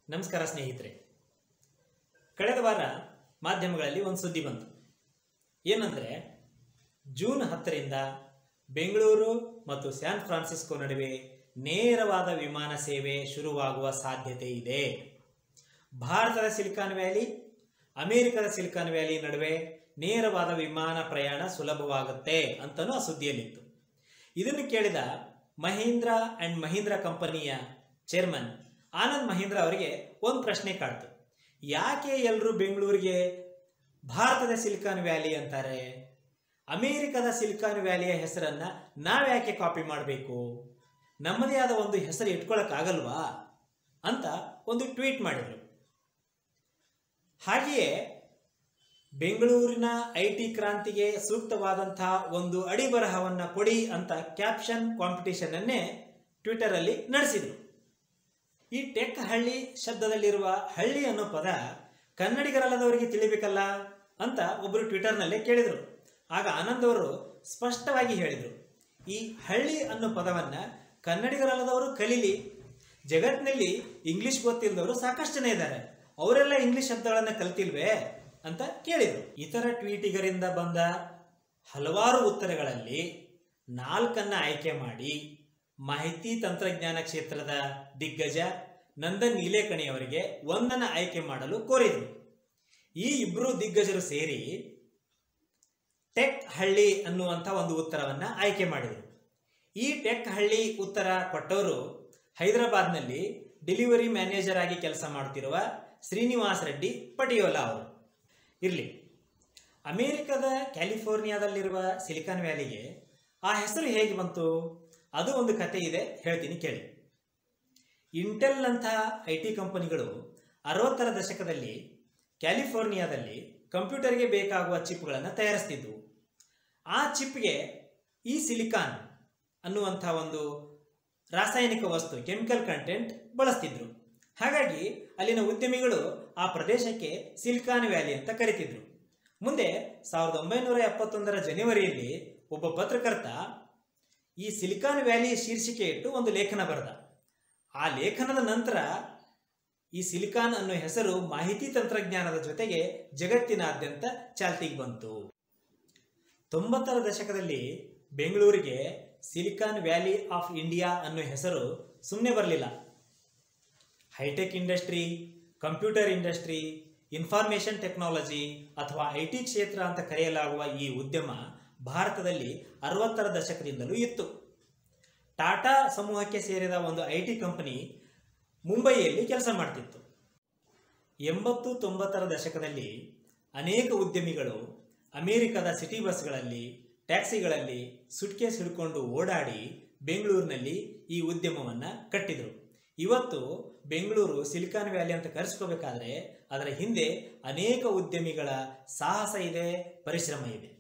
ನಮಸ್ಕಾರ ಸ್ನೇಹಿತರೆ ಕಳೆದ ವಾರ ಮಾಧ್ಯಮಗಳಲ್ಲಿ ಒಂದು ಸುದ್ದಿ ಬಂತು ಏನಂದರೆ ಜೂನ್ ಹತ್ತರಿಂದ ಬೆಂಗಳೂರು ಮತ್ತು ಸ್ಯಾನ್ ಫ್ರಾನ್ಸಿಸ್ಕೋ ನಡುವೆ ನೇರವಾದ ವಿಮಾನ ಸೇವೆ ಶುರುವಾಗುವ ಸಾಧ್ಯತೆ ಇದೆ ಭಾರತದ ಸಿಲಿಕಾನ್ ವ್ಯಾಲಿ ಅಮೆರಿಕದ ಸಿಲಿಕಾನ್ ವ್ಯಾಲಿ ನಡುವೆ ನೇರವಾದ ವಿಮಾನ ಪ್ರಯಾಣ ಸುಲಭವಾಗುತ್ತೆ ಅಂತಲೂ ಆ ಸುದ್ದಿಯಲ್ಲಿತ್ತು ಇದನ್ನು ಕೇಳಿದ ಮಹೀಂದ್ರ ಅಂಡ್ ಮಹೀಂದ್ರ ಕಂಪನಿಯ ಚೇರ್ಮನ್ ಆನಂದ್ ಮಹೀಂದ್ರ ಅವರಿಗೆ ಒಂದು ಪ್ರಶ್ನೆ ಕಾಡ್ತು ಯಾಕೆ ಎಲ್ಲರೂ ಬೆಂಗಳೂರಿಗೆ ಭಾರತದ ಸಿಲಿಕಾನ್ ವ್ಯಾಲಿ ಅಂತಾರೆ ಅಮೇರಿಕದ ಸಿಲಿಕಾನ್ ವ್ಯಾಲಿಯ ಹೆಸರನ್ನ ನಾವ್ಯಾಕೆ ಕಾಪಿ ಮಾಡಬೇಕು ನಮ್ಮದೇ ಆದ ಒಂದು ಹೆಸರು ಇಟ್ಕೊಳಕ್ಕಾಗಲ್ವಾ ಅಂತ ಒಂದು ಟ್ವೀಟ್ ಮಾಡಿದರು ಹಾಗೆಯೇ ಬೆಂಗಳೂರಿನ ಐ ಟಿ ಕ್ರಾಂತಿಗೆ ಸೂಕ್ತವಾದಂತಹ ಒಂದು ಅಡಿಬರಹವನ್ನು ಕೊಡಿ ಅಂತ ಕ್ಯಾಪ್ಷನ್ ಕಾಂಪಿಟಿಷನ್ ಅನ್ನೇ ಟ್ವಿಟರಲ್ಲಿ ನಡೆಸಿದರು ಈ ಟೆಕ್ ಹಳ್ಳಿ ಶಬ್ದದಲ್ಲಿರುವ ಹಳ್ಳಿ ಅನ್ನೋ ಪದ ಕನ್ನಡಿಗರಲ್ಲದವರಿಗೆ ತಿಳಿಬೇಕಲ್ಲ ಅಂತ ಒಬ್ಬರು ಟ್ವಿಟರ್ನಲ್ಲೇ ಕೇಳಿದರು ಆಗ ಆನಂದ್ ಅವರು ಸ್ಪಷ್ಟವಾಗಿ ಹೇಳಿದರು ಈ ಹಳ್ಳಿ ಅನ್ನೋ ಪದವನ್ನು ಕನ್ನಡಿಗರಲ್ಲದವರು ಕಲೀಲಿ ಜಗತ್ತಿನಲ್ಲಿ ಇಂಗ್ಲಿಷ್ ಗೊತ್ತಿಲ್ಲದವರು ಸಾಕಷ್ಟು ಜನ ಇದ್ದಾರೆ ಅವರೆಲ್ಲ ಇಂಗ್ಲಿಷ್ ಶಬ್ದಗಳನ್ನು ಕಲ್ತಿಲ್ವೇ ಅಂತ ಕೇಳಿದರು ಇತರ ಟ್ವೀಟಿಗರಿಂದ ಬಂದ ಹಲವಾರು ಉತ್ತರಗಳಲ್ಲಿ ನಾಲ್ಕನ್ನ ಆಯ್ಕೆ ಮಾಡಿ ಮಾಹಿತಿ ತಂತ್ರಜ್ಞಾನ ಕ್ಷೇತ್ರದ ದಿಗ್ಗಜ ನಂದನ್ ನೀಲೇಕಣಿಯವರಿಗೆ ಒಂದನ್ನು ಆಯ್ಕೆ ಮಾಡಲು ಕೋರಿದರು ಈ ಇಬ್ಬರು ದಿಗ್ಗಜರು ಸೇರಿ ಟೆಕ್ ಹಳ್ಳಿ ಅನ್ನುವಂಥ ಒಂದು ಉತ್ತರವನ್ನು ಆಯ್ಕೆ ಮಾಡಿದರು ಈ ಟೆಕ್ ಹಳ್ಳಿ ಉತ್ತರ ಕೊಟ್ಟವರು ಹೈದರಾಬಾದ್ನಲ್ಲಿ ಡೆಲಿವರಿ ಮ್ಯಾನೇಜರ್ ಆಗಿ ಕೆಲಸ ಮಾಡುತ್ತಿರುವ ಶ್ರೀನಿವಾಸ್ ರೆಡ್ಡಿ ಪಟಿಯೋಲಾ ಅವರು ಇರಲಿ ಅಮೇರಿಕದ ಕ್ಯಾಲಿಫೋರ್ನಿಯಾದಲ್ಲಿರುವ ಸಿಲಿಕಾನ್ ವ್ಯಾಲಿಗೆ ಆ ಹೆಸರು ಹೇಗೆ ಬಂತು ಅದು ಒಂದು ಕತೆ ಇದೆ ಹೇಳ್ತೀನಿ ಕೇಳಿ ಇಂಟೆಲ್ ಅಂತಹ ಐ ಟಿ ಕಂಪನಿಗಳು ಅರವತ್ತರ ದಶಕದಲ್ಲಿ ಕ್ಯಾಲಿಫೋರ್ನಿಯಾದಲ್ಲಿ ಕಂಪ್ಯೂಟರ್ಗೆ ಬೇಕಾಗುವ ಚಿಪ್ಗಳನ್ನು ತಯಾರಿಸ್ತಿದ್ವು ಆ ಚಿಪ್ಗೆ ಈ ಸಿಲಿಕಾನ್ ಅನ್ನುವಂಥ ಒಂದು ರಾಸಾಯನಿಕ ವಸ್ತು ಕೆಮಿಕಲ್ ಕಂಟೆಂಟ್ ಬಳಸ್ತಿದ್ರು ಹಾಗಾಗಿ ಅಲ್ಲಿನ ಉದ್ಯಮಿಗಳು ಆ ಪ್ರದೇಶಕ್ಕೆ ಸಿಲಿಕಾನ್ ವ್ಯಾಲಿ ಅಂತ ಕರಿತಿದ್ರು ಮುಂದೆ ಸಾವಿರದ ಒಂಬೈನೂರ ಎಪ್ಪತ್ತೊಂದರ ಜನವರಿಯಲ್ಲಿ ಒಬ್ಬ ಪತ್ರಕರ್ತ ಈ ಸಿಲಿಕಾನ್ ವ್ಯಾಲಿ ಶೀರ್ಷಿಕೆ ಇಟ್ಟು ಒಂದು ಲೇಖನ ಬರೆದ ಆ ಲೇಖನದ ನಂತರ ಈ ಸಿಲಿಕಾನ್ ಅನ್ನೋ ಹೆಸರು ಮಾಹಿತಿ ತಂತ್ರಜ್ಞಾನದ ಜೊತೆಗೆ ಜಗತ್ತಿನಾದ್ಯಂತ ಚಾಲ್ತಿಗೆ ಬಂತು ತೊಂಬತ್ತರ ದಶಕದಲ್ಲಿ ಬೆಂಗಳೂರಿಗೆ ಸಿಲಿಕಾನ್ ವ್ಯಾಲಿ ಆಫ್ ಇಂಡಿಯಾ ಅನ್ನೋ ಹೆಸರು ಸುಮ್ಮನೆ ಬರಲಿಲ್ಲ high tech industry computer industry information technology ಅಥವಾ ಐ ಟಿ ಕ್ಷೇತ್ರ ಅಂತ ಕರೆಯಲಾಗುವ ಈ ಉದ್ಯಮ ಭಾರತದಲ್ಲಿ ಅರವತ್ತರ ದಶಕದಿಂದಲೂ ಇತ್ತು ಟಾಟಾ ಸಮೂಹಕ್ಕೆ ಸೇರಿದ ಒಂದು ಐ ಟಿ ಕಂಪನಿ ಮುಂಬಯಿಯಲ್ಲಿ ಕೆಲಸ ಮಾಡ್ತಿತ್ತು ಎಂಬತ್ತು ತೊಂಬತ್ತರ ದಶಕದಲ್ಲಿ ಅನೇಕ ಉದ್ಯಮಿಗಳು ಅಮೆರಿಕದ ಸಿಟಿ ಬಸ್ಗಳಲ್ಲಿ ಟ್ಯಾಕ್ಸಿಗಳಲ್ಲಿ ಸುಟ್ಕೇಸ್ ಹಿಡ್ಕೊಂಡು ಓಡಾಡಿ ಬೆಂಗಳೂರಿನಲ್ಲಿ ಈ ಉದ್ಯಮವನ್ನು ಕಟ್ಟಿದರು ಇವತ್ತು ಬೆಂಗಳೂರು ಸಿಲಿಕಾನ್ ವ್ಯಾಲಿ ಅಂತ ಕರೆಸ್ಕೋಬೇಕಾದ್ರೆ ಅದರ ಹಿಂದೆ ಅನೇಕ ಉದ್ಯಮಿಗಳ ಸಾಹಸ ಇದೆ ಪರಿಶ್ರಮ ಇದೆ